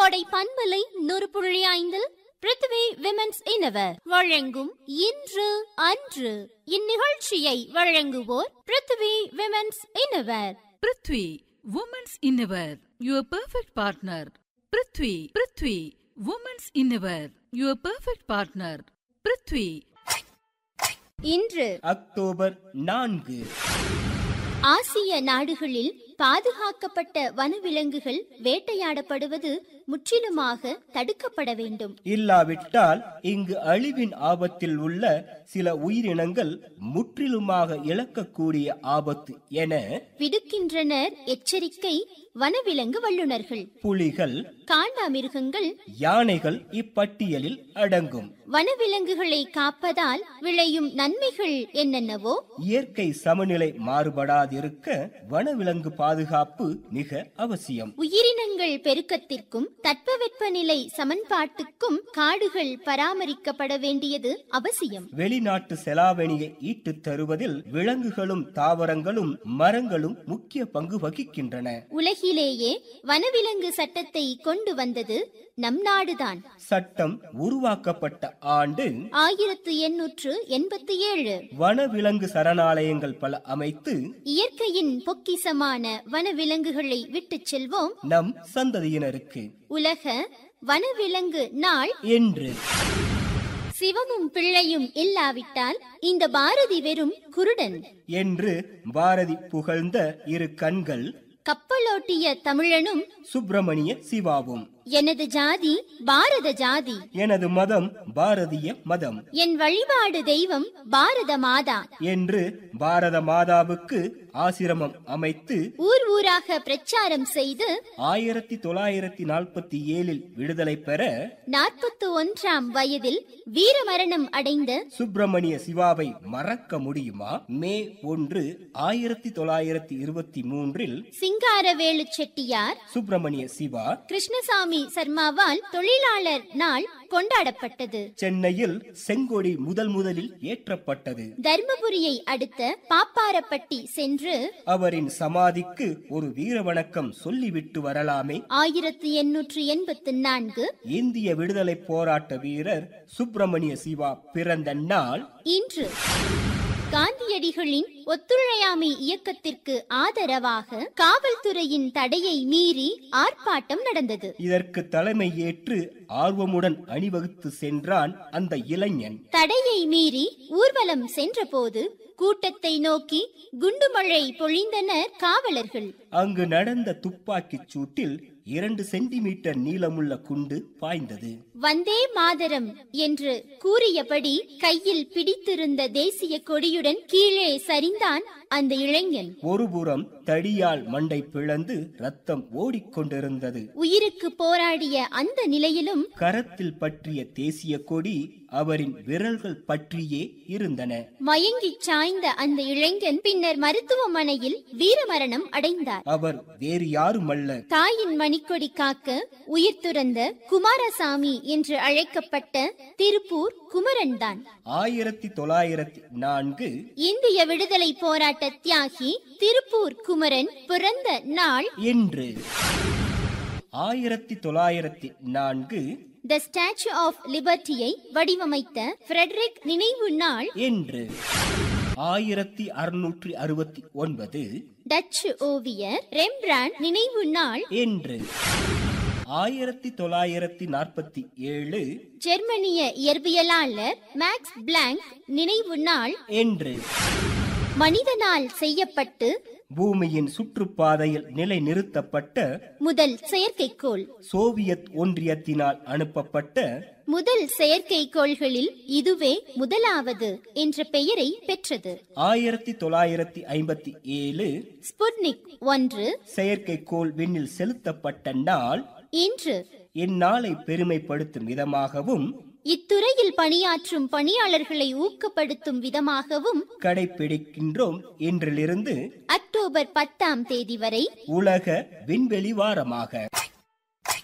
கோடை பண்பலை நூறு புள்ளி ஐந்தில் பிருத்திவி விமென்ஸ் இனவர் வழங்கும் இன்று அன்று இந்நிகழ்ச்சியை வழங்குவோர் Prithvi women's innerwear Prithvi women's innerwear your perfect partner Prithvi Prithvi women's innerwear your perfect partner Prithvi இன்று அக்டோபர் நான்கு ஆசிய நாடுகளில் பாதுகாக்கப்பட்ட வனவிலங்குகள் வேட்டையாடப்படுவது முற்றிலுமாக தடுக்கப்பட வேண்டும் இல்லாவிட்டால் இங்கு அழிவின் ஆபத்தில் உள்ள சில உயிரினங்கள் முற்றிலுமாக இழக்கக்கூடிய ஆபத்து என விடுக்கின்றனர் எச்சரிக்கை வனவிலங்கு வல்லுநர்கள் புலிகள் காண்டாமிருகங்கள் யானைகள் இப்பட்டியலில் அடங்கும் வனவிலங்குகளை காப்பதால் விளையும் நன்மைகள் என்னென்னவோ இயற்கை சமநிலை மாறுபடாதிருக்க வனவிலங்கு பாதுகாப்பு மிக அவசியம் உயிரினங்கள் பெருக்கத்திற்கும் தட்பவெப்பநிலை சமன்பாட்டுக்கும் காடுகள் பராமரிக்கப்பட வேண்டியது அவசியம் வெளிநாட்டு செலாவணியை ஈட்டுத் தருவதில் விலங்குகளும் தாவரங்களும் மரங்களும் முக்கிய பங்கு வகிக்கின்றன உலகிலேயே வனவிலங்கு சட்டத்தை கொண்டு வந்தது நம் நாடுதான் சட்டம் உருவாக்கப்பட்ட ஆண்டு ஆயிரத்து எண்ணூற்று எண்பத்தி ஏழு வனவிலங்கு சரணாலயங்கள் பல அமைத்து இயற்கையின் பொக்கிசமான வனவிலங்குகளை விட்டுச் செல்வோம் நம் சந்ததியினருக்கு உலக வனவிலங்கு நாள் என்று சிவமும் பிள்ளையும் இல்லாவிட்டால் இந்த பாரதி வெறும் குருடன் என்று பாரதி புகழ்ந்த இரு கண்கள் கப்பலோட்டிய தமிழனும் சுப்பிரமணிய சிவாவும் எனது ஜாதி பாரத ஜாதி எனது மதம் பாரதிய மதம் என் வழிபாடு தெய்வம் பாரத மாதா என்று பாரத மாதாவுக்கு ஆசிரமம் அமைத்து ஊர் ஊராக பிரச்சாரம் செய்து ஆயிரத்தி தொள்ளாயிரத்தி நாற்பத்தி ஏழில் விடுதலை பெற நாற்பத்தி ஒன்றாம் வயதில் வீரமரணம் அடைந்த சுப்பிரமணிய சிவாவை மறக்க முடியுமா மே ஒன்று ஆயிரத்தி தொள்ளாயிரத்தி இருபத்தி மூன்றில் சிங்காரவேலு செட்டியார் சுப்பிரமணிய சிவா கிருஷ்ணசாமி சர்மாவால் தொழிலாளர் நாள் கொண்டாடப்பட்டது சென்னையில் செங்கொடி முதல் முதலில் ஏற்றப்பட்டது தர்மபுரியை அடுத்த பாப்பாரப்பட்டி சென்று அவரின் சமாதிக்கு ஒரு வீர வணக்கம் சொல்லிவிட்டு வரலாமே ஆயிரத்தி எண்ணூற்று எண்பத்தி நான்கு இந்திய விடுதலை போராட்ட வீரர் சுப்பிரமணிய சிவா பிறந்த நாள் இன்று காந்தியடிகளின் ஒத்துழையாமை இயக்கத்திற்கு ஆதரவாக காவல்துறையின் தடையை மீறி ஆர்ப்பாட்டம் நடந்தது இதற்கு தலைமை ஏற்று ஆர்வமுடன் அணிவகுத்து சென்றான் அந்த இளைஞன் தடையை மீறி ஊர்வலம் சென்றபோது கூட்டத்தை நோக்கி குண்டுமழை பொழிந்தனர் காவலர்கள் அங்கு நடந்த துப்பாக்கிச் சூட்டில் இரண்டு சென்டிமீட்டர் நீளமுள்ள குண்டு பாய்ந்தது வந்தே மாதரம் என்று கூறியபடி கையில் பிடித்திருந்த தேசிய கொடியுடன் கீழே சரிந்தான் அந்த இளைஞன் ஒருபுறம் தடியால் மண்டை பிளந்து ரத்தம் ஓடிக்கொண்டிருந்தது உயிருக்கு போராடிய அந்த நிலையிலும் கரத்தில் பற்றிய தேசிய கொடி அவரின் விரல்கள் பற்றியே இருந்தன மயங்கிச் சாய்ந்த அந்த இளைஞன் பின்னர் மருத்துவமனையில் வீரமரணம் அடைந்தார் அவர் வேறு யாருமல்ல தாயின் மணிக்கொடி காக்க உயிர் துறந்த குமாரசாமி என்று அழைக்கப்பட்ட திருப்பூர் குமரன்தான் ஆயிரத்தி தொள்ளாயிரத்தி நான்கு இந்திய விடுதலை போராட்ட தியாகி திருப்பூர் குமரன் பிறந்த நாள் என்று ஆயிரத்தி தொள்ளாயிரத்தி நான்கு த ஸ்டாச்சு ஆஃப் லிபர்ட்டியை வடிவமைத்த ஃப்ரெட்ரிக் நினைவு நாள் என்று ஆயிரத்தி அறுநூற்றி அறுபத்தி ஒன்பது டச்சு ஓவியர் ரெம்பிராண்ட் நினைவு நாள் என்று ஆயிரத்தி தொள்ளாயிரத்தி நாற்பத்தி ஏழு ஜெர்மனிய இயற்பியலாளர் மேக்ஸ் பிளாங்க் நினைவு நாள் என்று மனிதனால் செய்யப்பட்டு பூமியின் சுற்றுப்பாதையில் நிலைநிறுத்தப்பட்ட முதல் செயற்கைக்கோள் சோவியத் ஒன்றியத்தினால் அனுப்பப்பட்ட முதல் செயற்கைக்கோள்களில் இதுவே முதலாவது என்ற பெயரை பெற்றது ஆயிரத்தி தொள்ளாயிரத்தி ஐம்பத்தி ஏழு ஸ்புட்னிக் ஒன்று செயற்கைக்கோள் விண்ணில் செலுத்தப்பட்ட நாள் இன்று இந்நாளை பெருமைப்படுத்தும் விதமாகவும் இத்துறையில் பணியாற்றும் பணியாளர்களை ஊக்கப்படுத்தும் விதமாகவும் கடைபிடிக்கின்றோம் இன்றிலிருந்து அக்டோபர் பத்தாம் தேதி வரை உலக விண்வெளி வாரமாக